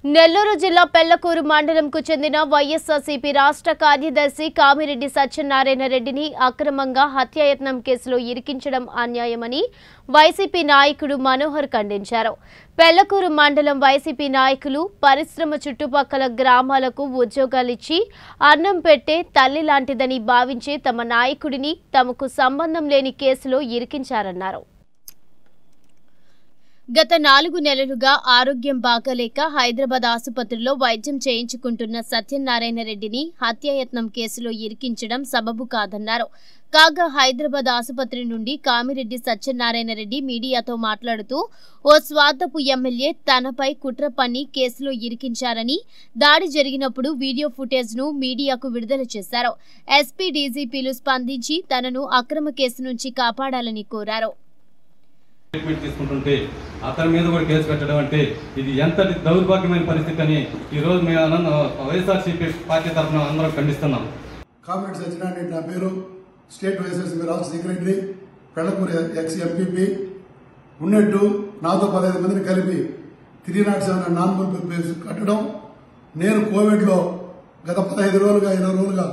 నెల్లూరు జిల్లా పెళ్లకూరు మండలంకు చెందిన వైఎస్ఆర్సీపీ రాష్ట్ర కార్యదర్శి కామిరెడ్డి సత్యనారాయణ రెడ్డిని అక్రమంగా హత్యాయత్నం కేసులో ఇరికించడం అన్యాయమని వైసీపీ నాయకుడు మనోహర్ ఖండించారు పెళ్లకూరు మండలం వైసీపీ నాయకులు పరిశ్రమ చుట్టుపక్కల గ్రామాలకు ఉద్యోగాలిచ్చి అన్నం పెట్టే తల్లి లాంటిదని భావించే తమ నాయకుడిని తమకు సంబంధం లేని కేసులో ఇరికించారన్నారు గత నాలుగు నెలలుగా ఆరోగ్యం బాగలేక హైదరాబాద్ ఆసుపత్రిలో వైద్యం చేయించుకుంటున్న సత్యనారాయణ రెడ్డిని హత్యాయత్నం కేసులో ఇరికించడం సబబు కాదన్నారు కాగా హైదరాబాద్ ఆసుపత్రి నుండి కామిరెడ్డి సత్యనారాయణ రెడ్డి మీడియాతో మాట్లాడుతూ ఓ స్వార్థపు ఎమ్మెల్యే తనపై కుట్ర పన్ని కేసులో ఇరికించారని దాడి జరిగినప్పుడు వీడియో ఫుటేజ్ ను మీడియాకు విడుదల చేశారు ఎస్పీ డీజీపీలు స్పందించి తనను అక్రమ కేసు నుంచి కాపాడాలని కోరారు ట్రీట్మెంట్ తీసుకుంటుంటే అతని మీద కూడా కేసు పెట్టడం అంటే ఇది ఎంతటి దౌర్భాగ్యమైన పరిస్థితి అని ఈ రోజు మేము అనంత వైఎస్ఆర్సీపీ పార్టీ తరఫున అందరం ఖండిస్తున్నాం కామ్రేడ్ సత్యనారాయణ రెడ్డి నా పేరు స్టేట్ వైఎస్ఆర్సీపీ రాష్ట్ర సెక్రటరీ పెళ్లకూరు ఎక్స్ ఎంపీపీ ఉన్నట్టు నాతో పదహైదు మందిని కలిపి three not seven non case కట్టడం నేను కోవిడ్లో గత పదహైదు రోజులుగా ఇరవై రోజులుగా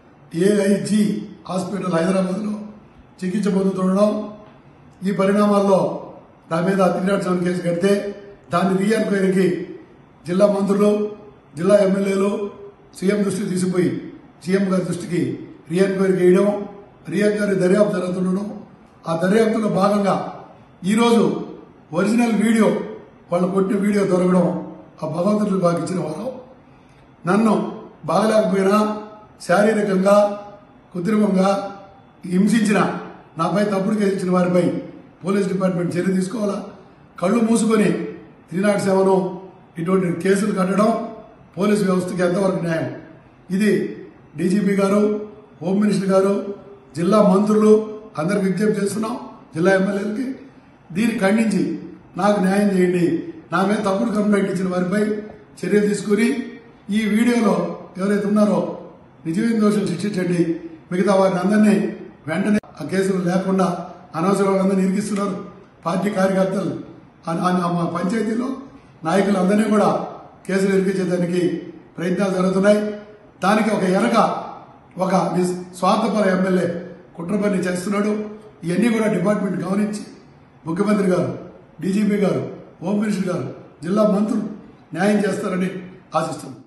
ఏఐజీ హాస్పిటల్ హైదరాబాద్లో చికిత్స పొందుతుండడం ఈ పరిణామాల్లో నా మీద త్రీ నాట్ సెవెన్ కేసు కడితే దాన్ని రీ ఎంక్వైరీకి జిల్లా మంత్రులు జిల్లా ఎమ్మెల్యేలు సీఎం దృష్టికి తీసుకుపోయి సీఎం గారి దృష్టికి రీ ఎంక్వైరీ చేయడం రీ ఎంక్వైరీ దర్యాప్తు జరుగుతుండడం ఆ దర్యాప్తులో భాగంగా ఈరోజు ఒరిజినల్ వీడియో వాళ్ళు కొట్టిన వీడియో దొరకడం ఆ భగవంతుడికి బాగా ఇచ్చిన వారం నన్ను బాగలేకపోయినా శారీరకంగా కృత్రిమంగా హింసించిన నాపై తప్పుడు కేసు ఇచ్చిన వారిపై పోలీస్ డిపార్ట్మెంట్ చర్య తీసుకోవాలా కళ్ళు మూసుకొని త్రీ నాట్ సెవెన్ ఇటువంటి కేసులు కట్టడం పోలీస్ వ్యవస్థకి ఎంతవరకు న్యాయం ఇది డీజీపీ గారు హోమ్ మినిస్టర్ గారు జిల్లా మంత్రులు అందరికి విజ్ఞప్తి చేస్తున్నాం జిల్లా ఎమ్మెల్యేలకి దీన్ని ఖండించి నాకు న్యాయం చేయండి నా మీద తప్పుడు కంప్లైంట్ ఇచ్చిన వారిపై చర్యలు తీసుకుని ఈ వీడియోలో ఎవరైతే ఉన్నారో నిజమైన దోషులు శిక్షించండి మిగతా వారిని అందరినీ వెంటనే ఆ కేసులు లేకుండా అనవసర వాళ్ళందరినీ ఇరికిస్తున్నారు పార్టీ కార్యకర్తలు ఆ- ఆ- మా పంచాయతీలో నాయకులు అందరినీ కూడా కేసులు ఇరికించేదానికి ప్రయత్నాలు జరుగుతున్నాయి దానికి ఒక ఎనక ఒక నిస్- స్వార్థపర ఎమ్మెల్యే కుట్ర పని చేస్తున్నాడు ఇవన్నీ కూడా డిపార్ట్మెంట్ గమనించి ముఖ్యమంత్రి గారు డీజీపీ గారు హోమ్ మినిస్టర్ గారు జిల్లా మంత్రులు న్యాయం చేస్తారని ఆశిస్తున్నాం